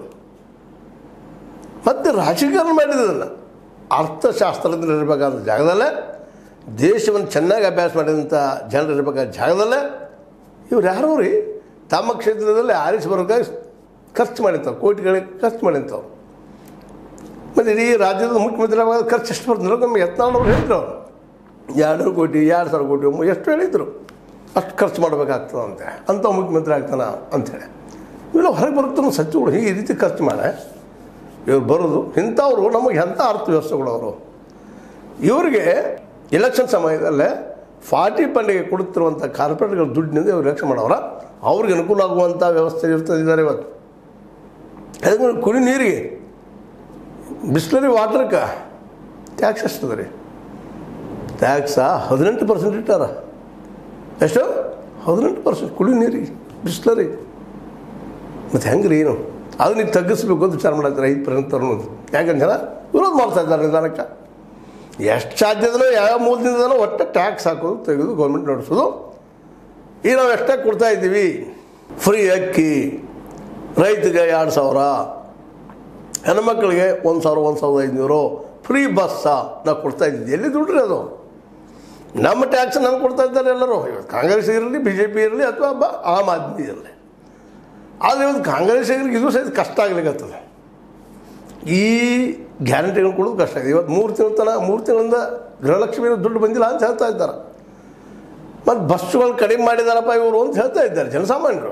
ಮತ್ತು ರಾಜಕಾರಣ ಮಾಡಿದ್ದನ್ನು ಅರ್ಥಶಾಸ್ತ್ರಜ್ಞರು ಇರಬೇಕಾದ ಜಾಗದಲ್ಲೇ ದೇಶವನ್ನು ಚೆನ್ನಾಗಿ ಅಭ್ಯಾಸ ಮಾಡಿದಂಥ ಜನರು ಇರಬೇಕಾದ ಜಾಗದಲ್ಲೇ ಇವ್ರು ಯಾರು ರೀ ತಮ್ಮ ಕ್ಷೇತ್ರದಲ್ಲಿ ಆರಿಸಿ ಬರೋಕೆ ಖರ್ಚು ಮಾಡಿರ್ತಾರೆ ಕೋಟಿಗಳಿಗೆ ಖರ್ಚು ಮಾಡಿರ್ತಾವ್ರು ಮತ್ತು ಇಡೀ ರಾಜ್ಯದ ಮುಖ್ಯಮಂತ್ರಿ ಆವಾಗ ಖರ್ಚು ಎಷ್ಟು ಬರ್ತದೆ ನಮ್ಗೆ ಯತ್ನಾಳವ್ರು ಹೇಳಿದ್ರು ಅವರು ಎರಡು ಕೋಟಿ ಎರಡು ಸಾವಿರ ಕೋಟಿ ಒಮ್ಮೆ ಎಷ್ಟು ಹೇಳಿದರು ಅಷ್ಟು ಖರ್ಚು ಮಾಡಬೇಕಾಗ್ತದಂತೆ ಅಂಥ ಮುಖ್ಯಮಂತ್ರಿ ಆಗ್ತಾನ ಅಂಥೇಳಿ ಇವೆಲ್ಲ ಹೊರಗೆ ಬರುತ್ತಾನೆ ಸಚಿವರು ಹೀಗೆ ಈ ರೀತಿ ಖರ್ಚು ಮಾಡೆ ಇವ್ರು ಬರೋದು ಇಂಥವ್ರು ನಮಗೆ ಎಂಥ ಅರ್ಥವ್ಯವಸ್ಥೆಗಳು ಅವರು ಇವರಿಗೆ ಎಲೆಕ್ಷನ್ ಸಮಯದಲ್ಲೇ ಫಾರ್ಟಿ ಫಂಡಿಗೆ ಕೊಡುತ್ತಿರುವಂಥ ಕಾರ್ಪೊರೇಟ್ಗಳ ದುಡ್ಡಿನಿಂದ ಇವ್ರು ಎಲೆಕ್ಷನ್ ಮಾಡೋರ ಅವ್ರಿಗೆ ಅನುಕೂಲ ಆಗುವಂಥ ವ್ಯವಸ್ಥೆ ಇರ್ತದಿದ್ದಾರೆ ಇವತ್ತು ಅದಕ್ಕೆ ಕುಡಿ ನೀರಿಗೆ ಬಿಸ್ಲರಿ ವಾಟ್ರಕ್ಕೆ ಟ್ಯಾಕ್ಸ್ ಎಷ್ಟದ ರೀ ಟ್ಯಾಕ್ಸ ಹದಿನೆಂಟು ಪರ್ಸೆಂಟ್ ಇಟ್ಟಾರ ಎಷ್ಟು ಹದಿನೆಂಟು ಪರ್ಸೆಂಟ್ ಕುಡಿ ನೀರಿಗೆ ಬಿಸ್ಲರಿ ಮತ್ತು ಹೆಂಗೆ ರೀ ಏನು ಅದನ್ನ ಈಗ ತಗ್ಗಿಸ್ಬೇಕು ಅಂತ ವಿಚಾರ ಮಾಡತ್ತಾರೆ ಐದು ಪರ್ಸೆಂಟ್ ತರೋದು ಯಾಕಂದ್ರೆ ಜನ ವಿರೋಧ ಮಾಡ್ತಾ ಇದ್ದಾರೆ ನಿಧಾನಕ್ಕೆ ಎಷ್ಟು ಸಾಧ್ಯದನೋ ಯಾವ ಮೂಲದಿಂದನೋ ಒಟ್ಟು ಟ್ಯಾಕ್ಸ್ ಹಾಕೋದು ತೆಗೆದು ಗೌರ್ಮೆಂಟ್ ನಡೆಸೋದು ಈಗ ನಾವು ಎಷ್ಟೇ ಕೊಡ್ತಾ ಇದ್ದೀವಿ ಫ್ರೀ ಅಕ್ಕಿ ರೈತಗೆ ಎರಡು ಸಾವಿರ ಹೆಣ್ಮಕ್ಳಿಗೆ ಒಂದು ಸಾವಿರ ಒಂದು ಸಾವಿರದ ಐದುನೂರು ಫ್ರೀ ಬಸ್ಸ ನಾವು ಕೊಡ್ತಾ ಇದ್ದೀವಿ ಎಲ್ಲಿ ದುಡ್ಡ್ರಿ ಅದು ನಮ್ಮ ಟ್ಯಾಕ್ಸ್ ನಮ್ಗೆ ಕೊಡ್ತಾ ಇದ್ದಾರೆ ಎಲ್ಲರೂ ಇವತ್ತು ಕಾಂಗ್ರೆಸ್ ಇರಲಿ ಬಿ ಜೆ ಪಿ ಇರಲಿ ಅಥವಾ ಬ ಆಮ್ ಆದ್ಮಿ ಇರಲಿ ಆದರೆ ಇವತ್ತು ಕಾಂಗ್ರೆಸ್ಸಿಗರಿಗೆ ಇದು ಸಹಿತ ಕಷ್ಟ ಆಗ್ಲಿಕ್ಕತ್ತದ ಈ ಗ್ಯಾರಂಟಿಗಳು ಕೊಡೋದು ಕಷ್ಟ ಇದೆ ಇವತ್ತು ಮೂರು ತಿಂಗಳ ತನಕ ಮೂರು ತಿಂಗಳಿಂದ ಗೃಹಲಕ್ಷ್ಮಿ ದುಡ್ಡು ಬಂದಿಲ್ಲ ಅಂತ ಹೇಳ್ತಾ ಇದ್ದಾರೆ ಮತ್ತು ಬಸ್ಸುಗಳು ಕಡಿಮೆ ಮಾಡಿದಾರಪ್ಪ ಇವರು ಅಂತ ಹೇಳ್ತಾ ಇದ್ದಾರೆ ಜನಸಾಮಾನ್ಯರು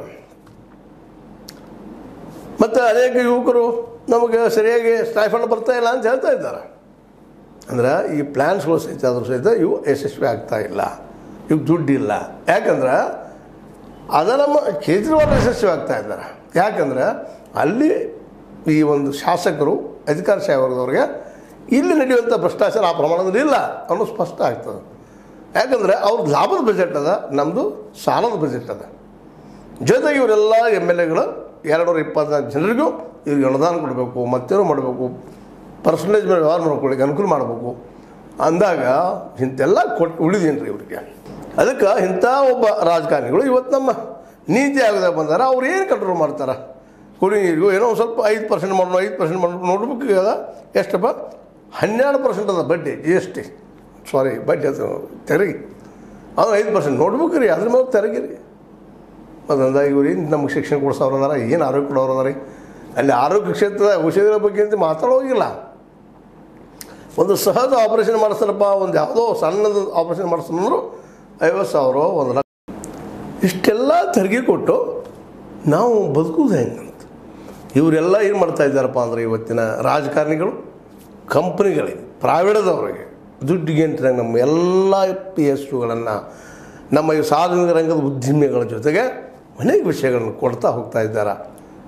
ಮತ್ತು ಅನೇಕ ಯುವಕರು ನಮಗೆ ಸರಿಯಾಗಿ ಸ್ಟೈಫಂಡ್ ಬರ್ತಾ ಇಲ್ಲ ಅಂತ ಹೇಳ್ತಾ ಇದ್ದಾರೆ ಅಂದ್ರೆ ಈ ಪ್ಲ್ಯಾನ್ಸ್ಗಳು ಸಹಿತ ಆದರೂ ಸಹಿತ ಇವು ಯಶಸ್ವಿ ಆಗ್ತಾ ಇಲ್ಲ ಇವು ದುಡ್ಡಿಲ್ಲ ಯಾಕಂದ್ರೆ ಅದ ನಮ್ಮ ಕೇಜ್ರಿವಾಲ್ ಯಶಸ್ವಿ ಆಗ್ತಾ ಇದ್ದಾರೆ ಯಾಕಂದ್ರೆ ಅಲ್ಲಿ ಈ ಒಂದು ಶಾಸಕರು ಅಧಿಕಾರಶಾಹಿ ವರ್ಗದವ್ರಿಗೆ ಇಲ್ಲಿ ನಡೆಯುವಂಥ ಭ್ರಷ್ಟಾಚಾರ ಆ ಪ್ರಮಾಣದಲ್ಲಿ ಇಲ್ಲ ಅನ್ನೋದು ಸ್ಪಷ್ಟ ಆಗ್ತದೆ ಯಾಕಂದರೆ ಅವ್ರದ್ದು ಲಾಭದ ಬಜೆಟ್ ಅದ ನಮ್ಮದು ಸಾಲದ ಬಜೆಟ್ ಅದ ಜೊತೆಗೆ ಇವರೆಲ್ಲ ಎಮ್ ಎಲ್ ಎಗಳು ಎರಡುನೂರ ಇಪ್ಪತ್ನಾಲ್ಕು ಜನರಿಗೂ ಇವ್ರಿಗೆ ಅನುದಾನ ಕೊಡಬೇಕು ಮತ್ತೇನೋ ಮಾಡಬೇಕು ಪರ್ಸಂಟೇಜ್ ಮೇಲೆ ವ್ಯವಹಾರ ಮಾಡ್ಕೊಳ್ಳಿಕ್ಕೆ ಅನುಕೂಲ ಮಾಡಬೇಕು ಅಂದಾಗ ಇಂತೆಲ್ಲ ಕೊಟ್ಟು ಉಳಿದೀನಿ ರೀ ಇವ್ರಿಗೆ ಅದಕ್ಕೆ ಇಂಥ ಒಬ್ಬ ರಾಜಕಾರಣಿಗಳು ಇವತ್ತು ನಮ್ಮ ನೀತಿ ಆಯೋಗದಾಗ ಬಂದಾರ ಅವ್ರು ಏನು ಕಂಟ್ರೋಲ್ ಮಾಡ್ತಾರೆ ಕುಡಿ ನೀರಿಗೂ ಏನೋ ಒಂದು ಸ್ವಲ್ಪ ಐದು ಪರ್ಸೆಂಟ್ ಮಾಡೋಣ ಐದು ಪರ್ಸೆಂಟ್ ಮಾಡೋಣ ನೋಟ್ಬುಕ್ಕಿಗೆ ಅದ ಎಷ್ಟಪ್ಪ ಹನ್ನೆರಡು ಪರ್ಸೆಂಟ್ ಅದ ಬಡ್ಡಿ ಜಿ ಎಸ್ ಟಿ ಸಾರಿ ಬಡ್ಡಿ ಅದು ತೆರಿಗೆ ಅದು ಐದು ಪರ್ಸೆಂಟ್ ನೋಟ್ಬುಕ್ ರೀ ಅದ್ರ ಮೇಲೆ ತೆರಿಗೆ ರೀ ಮತ್ತು ಅಂದಾಗ ಇವ್ರು ಏನು ನಮಗೆ ಶಿಕ್ಷಣ ಕೊಡಿಸೋರು ಅದಾರ ಏನು ಆರೋಗ್ಯ ಕೊಡೋರು ಅದಾರ ಅಲ್ಲಿ ಆರೋಗ್ಯ ಕ್ಷೇತ್ರದ ಔಷಧಿಗಳ ಬಗ್ಗೆ ಅಂತ ಮಾತಾಡೋಗಿಲ್ಲ ಒಂದು ಸಹಜ ಆಪರೇಷನ್ ಮಾಡಿಸ್ತಾರಪ್ಪ ಒಂದು ಯಾವುದೋ ಸಣ್ಣದು ಆಪರೇಷನ್ ಮಾಡಿಸ್ತಾನಂದ್ರು ಐವತ್ತು ಸಾವಿರ ಒಂದು ಲಕ್ಷ ಇಷ್ಟೆಲ್ಲ ತೆರಿಗೆ ಕೊಟ್ಟು ನಾವು ಬದುಕುವುದು ಹೆಂಗಂತ ಇವರೆಲ್ಲ ಏನು ಮಾಡ್ತಾ ಇದ್ದಾರಪ್ಪ ಅಂದರೆ ಇವತ್ತಿನ ರಾಜಕಾರಣಿಗಳು ಕಂಪ್ನಿಗಳಿಗೆ ಪ್ರೈವೇಟದವರಿಗೆ ದುಡ್ಡಿಗೆ ಅಂತ ನಮ್ಮ ಎಲ್ಲ ಪಿ ಎಸ್ ಯುಗಳನ್ನು ನಮ್ಮ ಈ ಸಾರ್ವಜನಿಕ ರಂಗದ ಉದ್ದಿಮೆಗಳ ಜೊತೆಗೆ ಅನೇಕ ವಿಷಯಗಳನ್ನು ಕೊಡ್ತಾ ಹೋಗ್ತಾ ಇದ್ದಾರೆ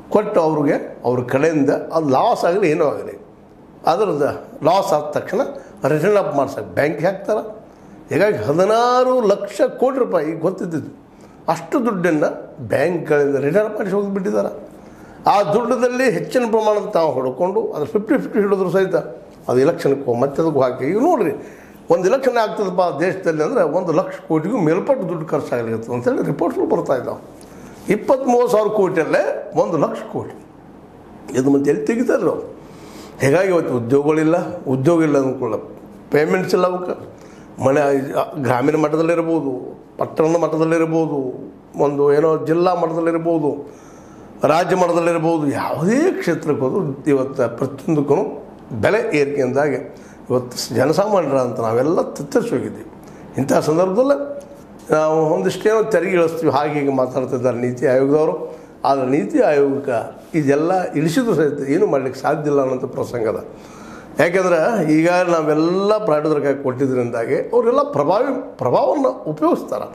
ಕೊಟ್ಟು ಅವ್ರಿಗೆ ಅವ್ರ ಕಡೆಯಿಂದ ಅದು ಲಾಸ್ ಆಗಲಿ ಏನೋ ಆಗಲಿ ಅದರದ್ದು ಲಾಸ್ ಆದ ತಕ್ಷಣ ರಿಟರ್ನ್ ಅಪ್ ಮಾಡ್ಸಕ್ಕೆ ಬ್ಯಾಂಕ್ಗೆ ಹಾಕ್ತಾರೆ ಹೀಗಾಗಿ ಹದಿನಾರು ಲಕ್ಷ ಕೋಟಿ ರೂಪಾಯಿ ಗೊತ್ತಿದ್ದು ಅಷ್ಟು ದುಡ್ಡನ್ನು ಬ್ಯಾಂಕ್ಗಳಿಂದ ರಿಟರ್ನ್ ಮಾಡಿಸಿ ಹೋಗಿಬಿಟ್ಟಿದ್ದಾರೆ ಆ ದುಡ್ಡದಲ್ಲಿ ಹೆಚ್ಚಿನ ಪ್ರಮಾಣದ ತಾವು ಹೊಡ್ಕೊಂಡು ಅದು ಫಿಫ್ಟಿ ಫಿಫ್ಟಿ ಹಿಡಿದ್ರು ಸಹಿತ ಅದು ಇಲೆಕ್ಷನ್ಗೆ ಹೋಗಿ ಮತ್ತೆ ಅದಕ್ಕೂ ಹಾಕಿ ಈಗ ನೋಡ್ರಿ ಒಂದು ಇಲೆಕ್ಷನ್ ಆಗ್ತದಪ್ಪ ದೇಶದಲ್ಲಿ ಅಂದರೆ ಒಂದು ಲಕ್ಷ ಕೋಟಿಗೂ ಮೇಲ್ಪಟ್ಟು ದುಡ್ಡು ಖರ್ಚಾಗಲಿಕ್ಕೆ ಅಂತೇಳಿ ರಿಪೋರ್ಟ್ಗಳು ಬರ್ತಾ ಇದ್ದಾವೆ ಇಪ್ಪತ್ತ್ಮೂರು ಸಾವಿರ ಕೋಟಿಯಲ್ಲೇ ಒಂದು ಲಕ್ಷ ಕೋಟಿ ಇದು ಮತ್ತೆ ಎಲ್ಲಿ ತೆಗಿತಾರೆ ನಾವು ಹೀಗಾಗಿ ಇವತ್ತು ಉದ್ಯೋಗಗಳಿಲ್ಲ ಉದ್ಯೋಗ ಇಲ್ಲ ಅಂದ್ಕೊಳ್ಳ ಪೇಮೆಂಟ್ಸ್ ಇಲ್ಲ ಅವಕ್ಕೆ ಮನೆ ಗ್ರಾಮೀಣ ಮಟ್ಟದಲ್ಲಿರ್ಬೋದು ಪಟ್ಟಣದ ಮಟ್ಟದಲ್ಲಿರ್ಬೋದು ಒಂದು ಏನೋ ಜಿಲ್ಲಾ ಮಟ್ಟದಲ್ಲಿರ್ಬೋದು ರಾಜ್ಯ ಮಟ್ಟದಲ್ಲಿರ್ಬೋದು ಯಾವುದೇ ಕ್ಷೇತ್ರಕ್ಕೆ ಹೋದ್ರು ಇವತ್ತು ಪ್ರತಿಯೊಂದಕ್ಕೂ ಬೆಲೆ ಏರಿಕೆಯಿಂದಾಗಿ ಇವತ್ತು ಜನಸಾಮಾನ್ಯರ ಅಂತ ನಾವೆಲ್ಲ ತತ್ತರಿಸಿ ಹೋಗಿದ್ದೀವಿ ಇಂಥ ಸಂದರ್ಭದಲ್ಲಿ ನಾವು ಒಂದಿಷ್ಟೇನೋ ತೆರಿಗೆ ಇಳಿಸ್ತೀವಿ ಹಾಗೆ ಹೀಗೆ ಮಾತಾಡ್ತಿದ್ದಾರೆ ನೀತಿ ಆಯೋಗದವರು ಆದರೆ ನೀತಿ ಆಯೋಗಕ್ಕೆ ಇದೆಲ್ಲ ಇಳಿಸಿದ್ರು ಸಹಿತ ಏನು ಮಾಡ್ಲಿಕ್ಕೆ ಸಾಧ್ಯ ಇಲ್ಲ ಅನ್ನೋಂಥ ಪ್ರಸಂಗ ಅದ ಯಾಕೆಂದ್ರೆ ಈಗ ನಾವೆಲ್ಲ ಪ್ರಾಡಕ್ಟ್ ಕೈ ಕೊಟ್ಟಿದ್ದರಿಂದಾಗಿ ಅವರೆಲ್ಲ ಪ್ರಭಾವಿ ಪ್ರಭಾವವನ್ನು ಉಪಯೋಗಿಸ್ತಾರೆ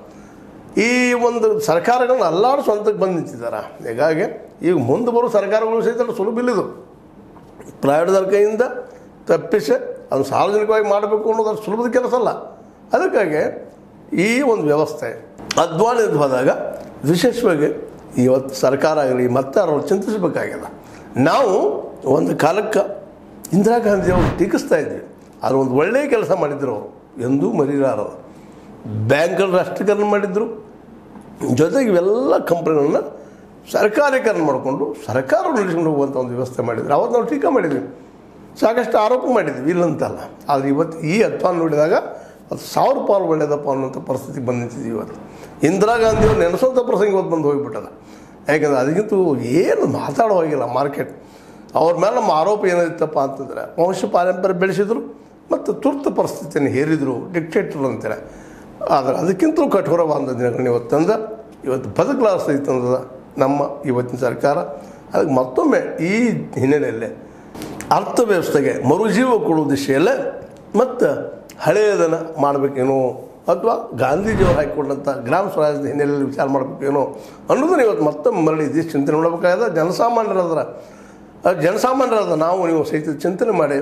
ಈ ಒಂದು ಸರ್ಕಾರಗಳನ್ನ ಎಲ್ಲರೂ ಸ್ವಂತಕ್ಕೆ ಬಂದು ನಿಂತಿದ್ದಾರೆ ಹೀಗಾಗಿ ಈಗ ಮುಂದೆ ಬರೋ ಸರ್ಕಾರಗಳು ಸಹಿತ ಸುಲಭ ಇಲ್ಲಿದು ಪ್ರೈವೇಟ್ದವ್ರ ಕೈಯಿಂದ ತಪ್ಪಿಸಿ ಅದು ಸಾರ್ವಜನಿಕವಾಗಿ ಮಾಡಬೇಕು ಅನ್ನೋದು ಅಷ್ಟು ಸುಲಭದ ಕೆಲಸ ಅಲ್ಲ ಅದಕ್ಕಾಗಿ ಈ ಒಂದು ವ್ಯವಸ್ಥೆ ಅಧ್ವಾನಿತ ಹೋದಾಗ ವಿಶೇಷವಾಗಿ ಇವತ್ತು ಸರ್ಕಾರ ಆಗಲಿ ಮತ್ತೆ ಅವ್ರು ಚಿಂತಿಸಬೇಕಾಗ್ಯದ ನಾವು ಒಂದು ಕಾಲಕ್ಕೆ ಇಂದಿರಾ ಗಾಂಧಿ ಅವರು ಟೀಕಿಸ್ತಾ ಇದ್ವಿ ಆದ್ರೆ ಒಂದು ಒಳ್ಳೆಯ ಕೆಲಸ ಮಾಡಿದ್ರು ಅವರು ಎಂದೂ ಮರೀಲಾರದು ಬ್ಯಾಂಕ್ಗಳು ರಾಷ್ಟ್ರೀಕರಣ ಮಾಡಿದ್ರು ಜೊತೆಗೆ ಇವೆಲ್ಲ ಕಂಪ್ನಿಗಳನ್ನ ಸರ್ಕಾರೀಕರಣ ಮಾಡಿಕೊಂಡು ಸರ್ಕಾರ ನಡೆಸ್ಕೊಂಡು ಹೋಗುವಂಥ ಒಂದು ವ್ಯವಸ್ಥೆ ಮಾಡಿದ್ರು ಅವತ್ತು ನಾವು ಟೀಕಾ ಮಾಡಿದ್ವಿ ಸಾಕಷ್ಟು ಆರೋಪ ಮಾಡಿದ್ವಿ ಇಲ್ಲಂತಲ್ಲ ಆದರೆ ಇವತ್ತು ಈ ಅಧ್ವಾನ ನೋಡಿದಾಗ ಅದು ಸಾವಿರ ಪಾಲು ಒಳ್ಳೆಯದಪ್ಪ ಅನ್ನೋಂಥ ಪರಿಸ್ಥಿತಿ ಬಂದು ನಿಂತಿದ್ದೀವಿ ಇವತ್ತು ಇಂದಿರಾ ಗಾಂಧಿ ಅವ್ರು ನೆನೆಸೋಂಥ ಪ್ರಸಂಗ ಇವತ್ತು ಬಂದು ಹೋಗಿಬಿಟ್ಟದ ಯಾಕಂದ್ರೆ ಅದಕ್ಕಿಂತ ಏನು ಮಾತಾಡೋ ಹೋಗಿಲ್ಲ ಮಾರ್ಕೆಟ್ ಅವ್ರ ಮೇಲೆ ನಮ್ಮ ಆರೋಪ ಏನಿತ್ತಪ್ಪ ಅಂತಂದ್ರೆ ವಂಶ ಪಾರಂಪರ್ಯ ಬೆಳೆಸಿದ್ರು ಮತ್ತು ತುರ್ತು ಪರಿಸ್ಥಿತಿಯನ್ನು ಹೇರಿದರು ಡಿಕ್ಟೇಟರ್ ಅಂತೇಳಿ ಆದರೆ ಅದಕ್ಕಿಂತಲೂ ಕಠೋರವಾದ ದಿನಗಳನ್ನ ಇವತ್ತು ತಂದ ಇವತ್ತು ಬದುಕಲಾಸ್ತೈತಂದ ನಮ್ಮ ಇವತ್ತಿನ ಸರ್ಕಾರ ಅದಕ್ಕೆ ಮತ್ತೊಮ್ಮೆ ಈ ಹಿನ್ನೆಲೆಯಲ್ಲೇ ಅರ್ಥವ್ಯವಸ್ಥೆಗೆ ಮರುಜೀವ ಕೊಡುವ ದಿಶೆಯಲ್ಲೇ ಮತ್ತು ಹಳೆಯದನ್ನು ಮಾಡಬೇಕೇನೋ ಅಥವಾ ಗಾಂಧೀಜಿಯವರು ಹಾಕಿಕೊಂಡಂಥ ಗ್ರಾಮ ಸ್ವರಾಜ್ಯದ ಹಿನ್ನೆಲೆಯಲ್ಲಿ ವಿಚಾರ ಮಾಡಬೇಕೇನೋ ಅನ್ನೋದನ್ನ ಇವತ್ತು ಮತ್ತೊಮ್ಮೆ ಮರಳಿ ಇದೇ ಚಿಂತನೆ ಮಾಡಬೇಕಾದ ಜನಸಾಮಾನ್ಯರಾದ್ರೆ ಜನಸಾಮಾನ್ಯರಾದ ನಾವು ನೀವು ಸಹಿತ ಚಿಂತನೆ ಮಾಡಿ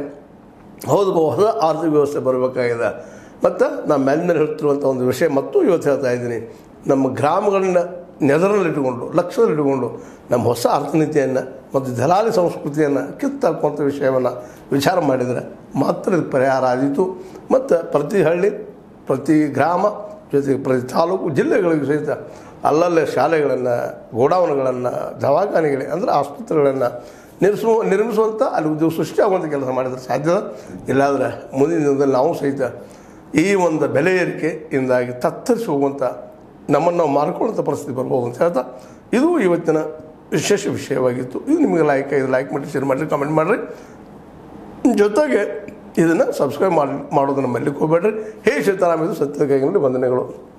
ಹೌದು ಹೊಸ ಆರ್ಥಿಕ ವ್ಯವಸ್ಥೆ ಬರಬೇಕಾಗಿದೆ ಮತ್ತು ನಾನು ಮೇಲೆ ಮೇಲೆ ಹೇಳ್ತಿರುವಂಥ ಒಂದು ವಿಷಯ ಮತ್ತು ಇವತ್ತು ಹೇಳ್ತಾ ಇದ್ದೀನಿ ನಮ್ಮ ಗ್ರಾಮಗಳನ್ನ ನೆದರಲ್ಲಿಟ್ಟುಕೊಂಡು ಲಕ್ಷ್ಯದಲ್ಲಿಟ್ಟುಕೊಂಡು ನಮ್ಮ ಹೊಸ ಅರ್ಥನೀತಿಯನ್ನು ಮತ್ತು ದಲಾಲಿ ಸಂಸ್ಕೃತಿಯನ್ನು ಕಿತ್ತಾಕುವಂಥ ವಿಷಯವನ್ನು ವಿಚಾರ ಮಾಡಿದರೆ ಮಾತ್ರ ಇದು ಪರಿಹಾರ ಆದೀತು ಮತ್ತು ಪ್ರತಿ ಹಳ್ಳಿ ಪ್ರತಿ ಗ್ರಾಮ ಜೊತೆಗೆ ಪ್ರತಿ ತಾಲೂಕು ಜಿಲ್ಲೆಗಳಿಗೂ ಸಹಿತ ಅಲ್ಲಲ್ಲೇ ಶಾಲೆಗಳನ್ನು ಗೋಡೌನ್ಗಳನ್ನು ದವಾಖಾನೆಗಳಿಗೆ ಅಂದರೆ ಆಸ್ಪತ್ರೆಗಳನ್ನು ನಿರ್ಮಿಸುವ ನಿರ್ಮಿಸುವಂಥ ಅಲ್ಲಿ ಉದ್ಯೋಗ ಸೃಷ್ಟಿಯಾಗುವಂಥ ಕೆಲಸ ಮಾಡಿದ್ರೆ ಸಾಧ್ಯದ ಇಲ್ಲಾಂದರೆ ಮುಂದಿನ ದಿನದಲ್ಲಿ ನಾವು ಸಹಿತ ಈ ಒಂದು ಬೆಲೆ ಏರಿಕೆಯಿಂದಾಗಿ ತತ್ತರಿಸಿ ಹೋಗುವಂಥ ನಮ್ಮನ್ನು ನಾವು ಮಾರ್ಕೊಳ್ಳುವಂಥ ಪರಿಸ್ಥಿತಿ ಬರ್ಬೋದು ಅಂತ ಹೇಳ್ತಾ ಇದು ಇವತ್ತಿನ ವಿಶೇಷ ವಿಷಯವಾಗಿತ್ತು ಇದು ನಿಮಗೆ ಲೈಕ್ ಇದು ಲೈಕ್ ಮಾಡಿ ಶೇರ್ ಮಾಡಿರಿ ಕಮೆಂಟ್ ಮಾಡಿರಿ ಜೊತೆಗೆ ಇದನ್ನು ಸಬ್ಸ್ಕ್ರೈಬ್ ಮಾಡಿ ಮಾಡೋದನ್ನು ಮಲ್ಲಿಗೆ ಹೋಗ್ಬೇಡ್ರಿ ಹೇ ಸೀತಾರಾಮ್ ಇದು ಸತ್ಯದ ಕೈಗಳಲ್ಲಿ ವಂದನೆಗಳು